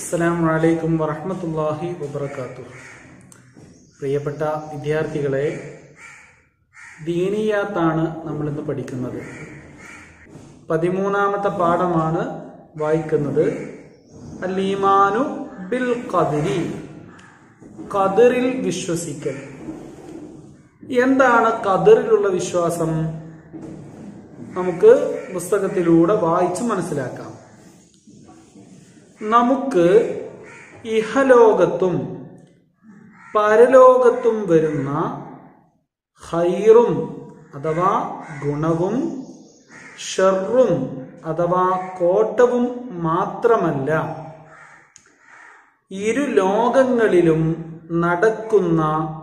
അസ്സലാമു അലൈക്കും വറഹ്മത്തുള്ളാഹി വബറകാതുഹു പ്രിയപ്പെട്ട വിദ്യാർത്ഥികളെ ദീനിയാത്താണ് നമ്മൾ ഇന്ന് പഠിക്കുന്നത് പതിമൂന്നാമത്തെ പാഠമാണ് വായിക്കുന്നത് അല്ലീമാനു ബിൽ ഖദരി ഖദറിൽ വിശ്വസിക്കൽ എന്താണ് ഖദറിലുള്ള വിശ്വാസം നമുക്ക് പുസ്തകത്തിലൂടെ വായിച്ച് മനസ്സിലാക്കാം നമുക്ക് ഇഹലോകത്തും പരലോകത്തും വരുന്ന ഹൈറും അഥവാ ഗുണവും ഷെറും അഥവാ കോട്ടവും മാത്രമല്ല ഇരു ലോകങ്ങളിലും നടക്കുന്ന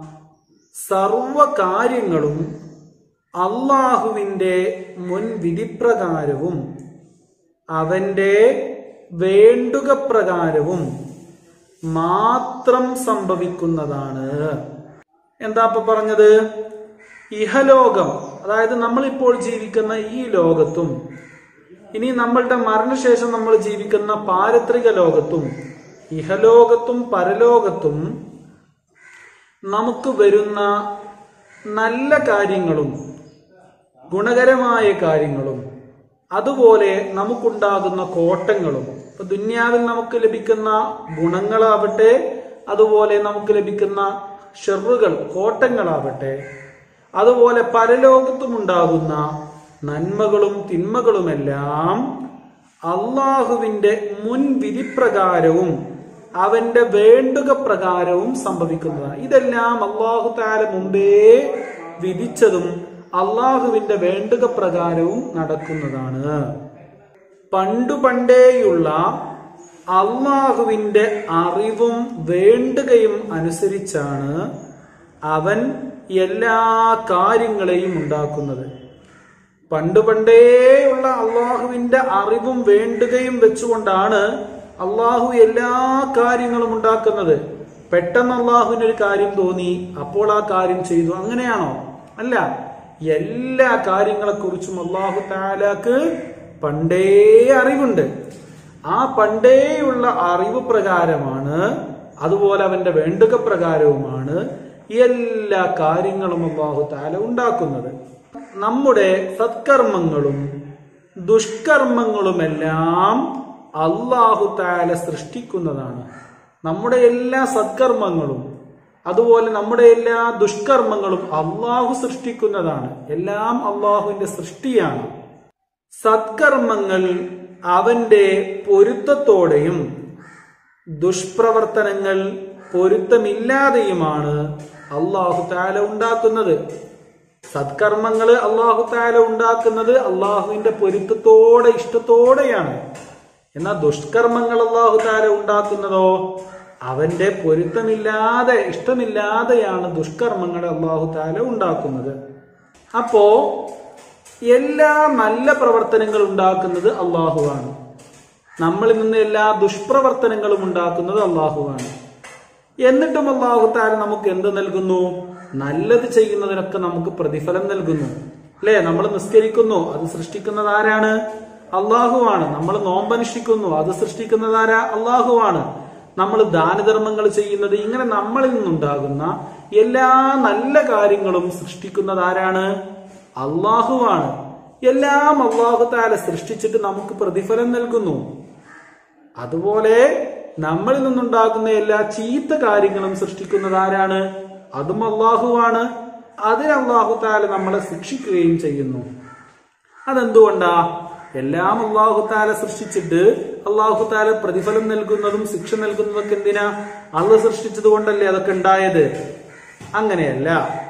സർവകാര്യങ്ങളും അള്ളാഹുവിൻ്റെ മുൻ വിധിപ്രകാരവും അവന്റെ വേണ്ടുക പ്രകാരവും മാത്രം സംഭവിക്കുന്നതാണ് എന്താ ഇപ്പൊ പറഞ്ഞത് ഇഹലോകം അതായത് നമ്മളിപ്പോൾ ജീവിക്കുന്ന ഈ ലോകത്തും ഇനി നമ്മളുടെ മരണശേഷം നമ്മൾ ജീവിക്കുന്ന പാരത്രിക ലോകത്തും ഇഹലോകത്തും പരലോകത്തും നമുക്ക് വരുന്ന നല്ല കാര്യങ്ങളും ഗുണകരമായ കാര്യങ്ങളും അതുപോലെ നമുക്കുണ്ടാകുന്ന കോട്ടങ്ങളും ഇപ്പൊ ദുന്യാവിൽ നമുക്ക് ലഭിക്കുന്ന ഗുണങ്ങളാവട്ടെ അതുപോലെ നമുക്ക് ലഭിക്കുന്ന ഷെറുകൾ കോട്ടങ്ങളാവട്ടെ അതുപോലെ പരലോകത്തും ഉണ്ടാകുന്ന നന്മകളും തിന്മകളുമെല്ലാം അള്ളാഹുവിന്റെ മുൻ വിധിപ്രകാരവും അവന്റെ വേണ്ടുക പ്രകാരവും സംഭവിക്കുന്നതാണ് ഇതെല്ലാം അള്ളാഹു താല മുമ്പേ വിധിച്ചതും അള്ളാഹുവിന്റെ വേണ്ടുക പ്രകാരവും നടക്കുന്നതാണ് പണ്ടു പണ്ടേയുള്ള അള്ളാഹുവിന്റെ അറിവും വേണ്ടുകയും അനുസരിച്ചാണ് അവൻ എല്ലാ കാര്യങ്ങളെയും ഉണ്ടാക്കുന്നത് പണ്ടു പണ്ടേയുള്ള അള്ളാഹുവിന്റെ അറിവും വേണ്ടുകയും വെച്ചുകൊണ്ടാണ് അള്ളാഹു എല്ലാ കാര്യങ്ങളും ഉണ്ടാക്കുന്നത് പെട്ടെന്ന് അള്ളാഹുവിന് ഒരു കാര്യം തോന്നി അപ്പോൾ ആ കാര്യം ചെയ്തു അങ്ങനെയാണോ അല്ല എല്ലാ കാര്യങ്ങളെ കുറിച്ചും അള്ളാഹു താലാക്ക് പണ്ടേ അറിവുണ്ട് ആ പണ്ടേയുള്ള അറിവ് പ്രകാരമാണ് അതുപോലെ അവന്റെ വേണ്ടുക പ്രകാരവുമാണ് എല്ലാ കാര്യങ്ങളും അള്ളാഹു താല ഉണ്ടാക്കുന്നത് നമ്മുടെ സത്കർമ്മങ്ങളും ദുഷ്കർമ്മങ്ങളുമെല്ലാം അള്ളാഹു താല സൃഷ്ടിക്കുന്നതാണ് നമ്മുടെ എല്ലാ സത്കർമ്മങ്ങളും അതുപോലെ നമ്മുടെ എല്ലാ ദുഷ്കർമ്മങ്ങളും അള്ളാഹു സൃഷ്ടിക്കുന്നതാണ് എല്ലാം അള്ളാഹുവിന്റെ സൃഷ്ടിയാണ് സത്കർമ്മങ്ങൾ അവന്റെ പൊരുത്തത്തോടെയും ദുഷ്പ്രവർത്തനങ്ങൾ പൊരുത്തമില്ലാതെയുമാണ് അള്ളാഹു താല ഉണ്ടാക്കുന്നത് സത്കർമ്മങ്ങൾ അള്ളാഹു താല ഉണ്ടാക്കുന്നത് അള്ളാഹുവിന്റെ പൊരുത്തത്തോടെ ഇഷ്ടത്തോടെയാണ് എന്നാൽ ദുഷ്കർമ്മങ്ങൾ അള്ളാഹു താല ഉണ്ടാക്കുന്നതോ അവന്റെ പൊരുത്തമില്ലാതെ ഇഷ്ടമില്ലാതെയാണ് ദുഷ്കർമ്മങ്ങൾ അള്ളാഹു താല ഉണ്ടാക്കുന്നത് അപ്പോ എല്ലാ നല്ല പ്രവർത്തനങ്ങൾ ഉണ്ടാക്കുന്നത് അള്ളാഹുവാണ് നമ്മളിൽ നിന്ന് എല്ലാ ദുഷ്പ്രവർത്തനങ്ങളും ഉണ്ടാക്കുന്നത് അള്ളാഹുവാണ് എന്നിട്ടും അള്ളാഹു താല നമുക്ക് എന്ത് നൽകുന്നു നല്ലത് ചെയ്യുന്നതിനൊക്കെ നമുക്ക് പ്രതിഫലം നൽകുന്നു അല്ലെ നമ്മൾ നിസ്കരിക്കുന്നു അത് സൃഷ്ടിക്കുന്നത് ആരാണ് അള്ളാഹുവാണ് നമ്മൾ നോമ്പനുഷ്ഠിക്കുന്നു അത് സൃഷ്ടിക്കുന്നത് ആരാ അള്ളാഹുവാണ് നമ്മൾ ദാനധർമ്മങ്ങൾ ചെയ്യുന്നത് ഇങ്ങനെ നമ്മളിൽ നിന്നുണ്ടാകുന്ന എല്ലാ നല്ല കാര്യങ്ങളും സൃഷ്ടിക്കുന്നത് ആരാണ് അള്ളാഹുവാണ് എല്ലാം അള്ളാഹു താല സൃഷ്ടിച്ചിട്ട് നമുക്ക് പ്രതിഫലം നൽകുന്നു അതുപോലെ നമ്മളിൽ നിന്നുണ്ടാകുന്ന എല്ലാ ചീത്ത കാര്യങ്ങളും സൃഷ്ടിക്കുന്നത് ആരാണ് അതും അള്ളാഹുവാണ് അതിന് അള്ളാഹു താല നമ്മളെ ശിക്ഷിക്കുകയും ചെയ്യുന്നു അതെന്തുകൊണ്ടാ എല്ലാം അള്ളാഹു താല സൃഷ്ടിച്ചിട്ട് അള്ളാഹു താല പ്രതിഫലം നൽകുന്നതും ശിക്ഷ നൽകുന്നതൊക്കെ എന്തിനാ അള്ള സൃഷ്ടിച്ചത് കൊണ്ടല്ലേ അതൊക്കെ ഉണ്ടായത് അങ്ങനെയല്ല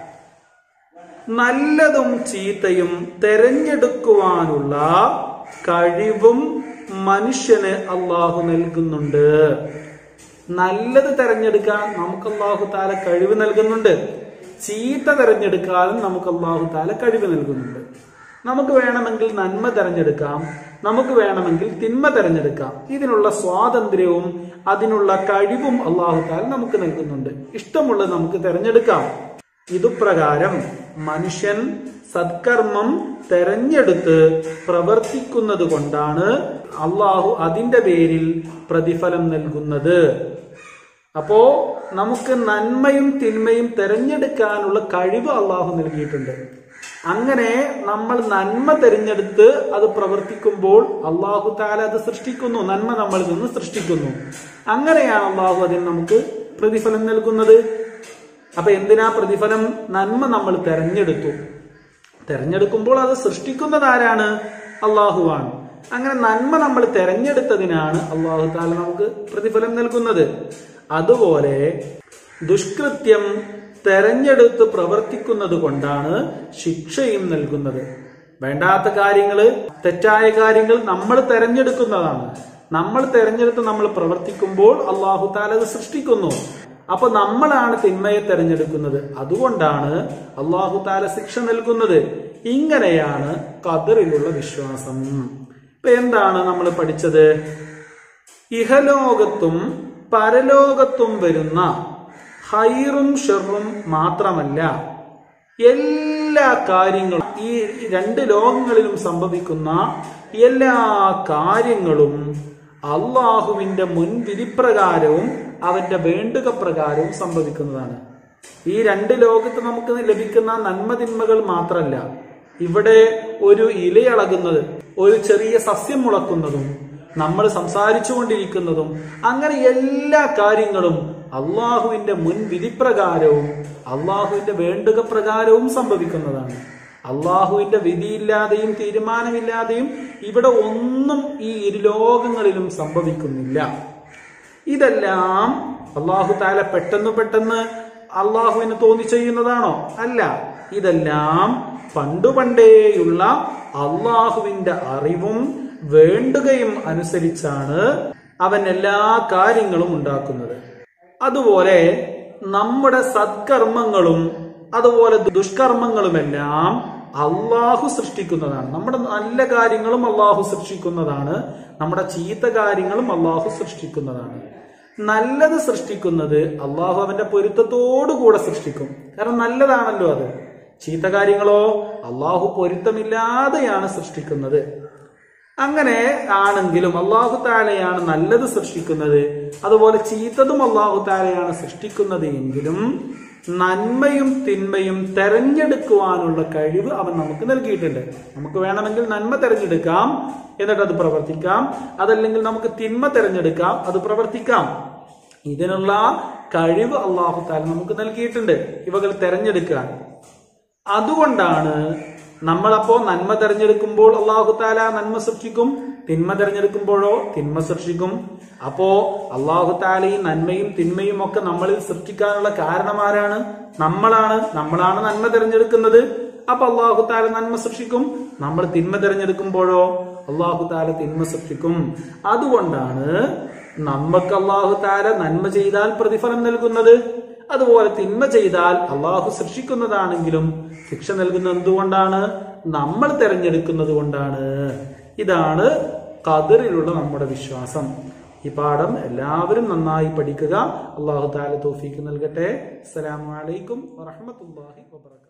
നല്ലതും ചീത്തയും തെരഞ്ഞെടുക്കുവാനുള്ള കഴിവും മനുഷ്യന് അള്ളാഹു നൽകുന്നുണ്ട് നല്ലത് തെരഞ്ഞെടുക്കാൻ നമുക്ക് അള്ളാഹു താല കഴിവ് നൽകുന്നുണ്ട് ചീത്ത തെരഞ്ഞെടുക്കാനും നമുക്ക് അള്ളാഹു താല കഴിവ് നൽകുന്നുണ്ട് നമുക്ക് വേണമെങ്കിൽ നന്മ തെരഞ്ഞെടുക്കാം നമുക്ക് വേണമെങ്കിൽ തിന്മ തെരഞ്ഞെടുക്കാം ഇതിനുള്ള സ്വാതന്ത്ര്യവും അതിനുള്ള കഴിവും അള്ളാഹു താല നമുക്ക് നൽകുന്നുണ്ട് ഇഷ്ടമുള്ളത് നമുക്ക് തെരഞ്ഞെടുക്കാം ഇതുപ്രകാരം മനുഷ്യൻ സത്കർമ്മം തെരഞ്ഞെടുത്ത് പ്രവർത്തിക്കുന്നത് കൊണ്ടാണ് അള്ളാഹു അതിന്റെ പേരിൽ പ്രതിഫലം നൽകുന്നത് അപ്പോ നമുക്ക് നന്മയും തിന്മയും തിരഞ്ഞെടുക്കാനുള്ള കഴിവ് അള്ളാഹു നൽകിയിട്ടുണ്ട് അങ്ങനെ നമ്മൾ നന്മ തിരഞ്ഞെടുത്ത് അത് പ്രവർത്തിക്കുമ്പോൾ അള്ളാഹു താല അത് സൃഷ്ടിക്കുന്നു നന്മ നമ്മളിൽ നിന്ന് സൃഷ്ടിക്കുന്നു അങ്ങനെയാണ് അള്ളാഹു അതിന് നമുക്ക് പ്രതിഫലം നൽകുന്നത് അപ്പൊ എന്തിനാ പ്രതിഫലം നന്മ നമ്മൾ തെരഞ്ഞെടുത്തു തെരഞ്ഞെടുക്കുമ്പോൾ അത് സൃഷ്ടിക്കുന്നത് ആരാണ് അള്ളാഹുവാണ് അങ്ങനെ നന്മ നമ്മൾ തെരഞ്ഞെടുത്തതിനാണ് അള്ളാഹു താല നമുക്ക് പ്രതിഫലം നൽകുന്നത് അതുപോലെ ദുഷ്കൃത്യം തെരഞ്ഞെടുത്ത് പ്രവർത്തിക്കുന്നത് കൊണ്ടാണ് ശിക്ഷയും നൽകുന്നത് വേണ്ടാത്ത കാര്യങ്ങള് തെറ്റായ കാര്യങ്ങൾ നമ്മൾ തെരഞ്ഞെടുക്കുന്നതാണ് നമ്മൾ തെരഞ്ഞെടുത്ത് നമ്മൾ പ്രവർത്തിക്കുമ്പോൾ അള്ളാഹു താല അത് സൃഷ്ടിക്കുന്നു അപ്പൊ നമ്മളാണ് തിന്മയെ തെരഞ്ഞെടുക്കുന്നത് അതുകൊണ്ടാണ് അള്ളാഹു താല ശിക്ഷ നൽകുന്നത് ഇങ്ങനെയാണ് കതറിലുള്ള വിശ്വാസം ഇപ്പൊ എന്താണ് നമ്മൾ പഠിച്ചത് ഇഹലോകത്തും പരലോകത്തും വരുന്ന ഹൈറും ഷെറും മാത്രമല്ല എല്ലാ കാര്യങ്ങളും ഈ രണ്ട് ലോകങ്ങളിലും സംഭവിക്കുന്ന എല്ലാ കാര്യങ്ങളും അള്ളാഹുവിന്റെ മുൻവിധിപ്രകാരവും അവന്റെ വേണ്ടുക പ്രകാരവും സംഭവിക്കുന്നതാണ് ഈ രണ്ട് ലോകത്ത് നമുക്ക് ലഭിക്കുന്ന നന്മതിന്മകൾ മാത്രമല്ല ഇവിടെ ഒരു ഇലയളകുന്നത് ഒരു ചെറിയ സസ്യം മുളക്കുന്നതും നമ്മൾ സംസാരിച്ചു കൊണ്ടിരിക്കുന്നതും അങ്ങനെ എല്ലാ കാര്യങ്ങളും അള്ളാഹുവിന്റെ മുൻ വിധിപ്രകാരവും അള്ളാഹുവിന്റെ വേണ്ടുക പ്രകാരവും സംഭവിക്കുന്നതാണ് അള്ളാഹുവിന്റെ വിധിയില്ലാതെയും തീരുമാനമില്ലാതെയും ഇവിടെ ഒന്നും ഈ ഇരു ലോകങ്ങളിലും സംഭവിക്കുന്നില്ല ഇതെല്ലാം അള്ളാഹു താല പെട്ടെന്ന് പെട്ടെന്ന് അള്ളാഹുവിന് തോന്നി ചെയ്യുന്നതാണോ അല്ല ഇതെല്ലാം പണ്ടുപണ്ടേയുള്ള അള്ളാഹുവിന്റെ അറിവും വേണ്ടുകയും അനുസരിച്ചാണ് അവൻ എല്ലാ കാര്യങ്ങളും ഉണ്ടാക്കുന്നത് അതുപോലെ നമ്മുടെ സത്കർമ്മങ്ങളും അതുപോലെ ദുഷ്കർമ്മങ്ങളുമെല്ലാം അള്ളാഹു സൃഷ്ടിക്കുന്നതാണ് നമ്മുടെ നല്ല കാര്യങ്ങളും അള്ളാഹു സൃഷ്ടിക്കുന്നതാണ് നമ്മുടെ ചീത്ത കാര്യങ്ങളും അള്ളാഹു സൃഷ്ടിക്കുന്നതാണ് നല്ലത് സൃഷ്ടിക്കുന്നത് അള്ളാഹു അവന്റെ പൊരുത്തത്തോടു കൂടെ സൃഷ്ടിക്കും കാരണം നല്ലതാണല്ലോ അത് ചീത്ത കാര്യങ്ങളോ അള്ളാഹു പൊരുത്തമില്ലാതെയാണ് സൃഷ്ടിക്കുന്നത് അങ്ങനെ ആണെങ്കിലും അള്ളാഹു താലയാണ് നല്ലത് സൃഷ്ടിക്കുന്നത് അതുപോലെ ചീത്തതും അള്ളാഹു താലയാണ് സൃഷ്ടിക്കുന്നത് എങ്കിലും നന്മയും തിന്മയും തെരഞ്ഞെടുക്കുവാനുള്ള കഴിവ് അവൻ നമുക്ക് നൽകിയിട്ടുണ്ട് നമുക്ക് വേണമെങ്കിൽ നന്മ തെരഞ്ഞെടുക്കാം എന്നിട്ട് അത് പ്രവർത്തിക്കാം അതല്ലെങ്കിൽ നമുക്ക് തിന്മ തെരഞ്ഞെടുക്കാം അത് പ്രവർത്തിക്കാം ഇതിനുള്ള കഴിവ് അള്ളാഹു താല നമുക്ക് നൽകിയിട്ടുണ്ട് ഇവകൾ തെരഞ്ഞെടുക്കാൻ അതുകൊണ്ടാണ് നമ്മളപ്പോ നന്മ തെരഞ്ഞെടുക്കുമ്പോൾ അള്ളാഹു താല നന്മ സൃഷ്ടിക്കും തിന്മ തെരഞ്ഞെടുക്കുമ്പോഴോ തിന്മ സൃഷ്ടിക്കും അപ്പോ അള്ളാഹു താല ഈ നന്മയും തിന്മയും ഒക്കെ നമ്മളിൽ സൃഷ്ടിക്കാനുള്ള കാരണം ആരാണ് നമ്മളാണ് നമ്മളാണ് നന്മ തെരഞ്ഞെടുക്കുന്നത് അപ്പൊ അള്ളാഹു താല നന്മ സൃഷ്ടിക്കും നമ്മൾ തിന്മ തെരഞ്ഞെടുക്കുമ്പോഴോ അള്ളാഹു താല തിന്മ സൃഷ്ടിക്കും അതുകൊണ്ടാണ് നമുക്ക് അള്ളാഹു താല നന്മ ചെയ്താൽ പ്രതിഫലം നൽകുന്നത് അതുപോലെ തിന്മ ചെയ്താൽ അള്ളാഹു സൃഷ്ടിക്കുന്നതാണെങ്കിലും ശിക്ഷ നൽകുന്നത് എന്തുകൊണ്ടാണ് നമ്മൾ തിരഞ്ഞെടുക്കുന്നത് കൊണ്ടാണ് ഇതാണ് കതിറിലുള്ള നമ്മുടെ വിശ്വാസം ഈ പാഠം എല്ലാവരും നന്നായി പഠിക്കുക അള്ളാഹു താല തോഫീക്ക് നൽകട്ടെ അസ്സലാമു അലൈക്കും വറഹമത്തല്ലാഹി വബർക്കാത്തു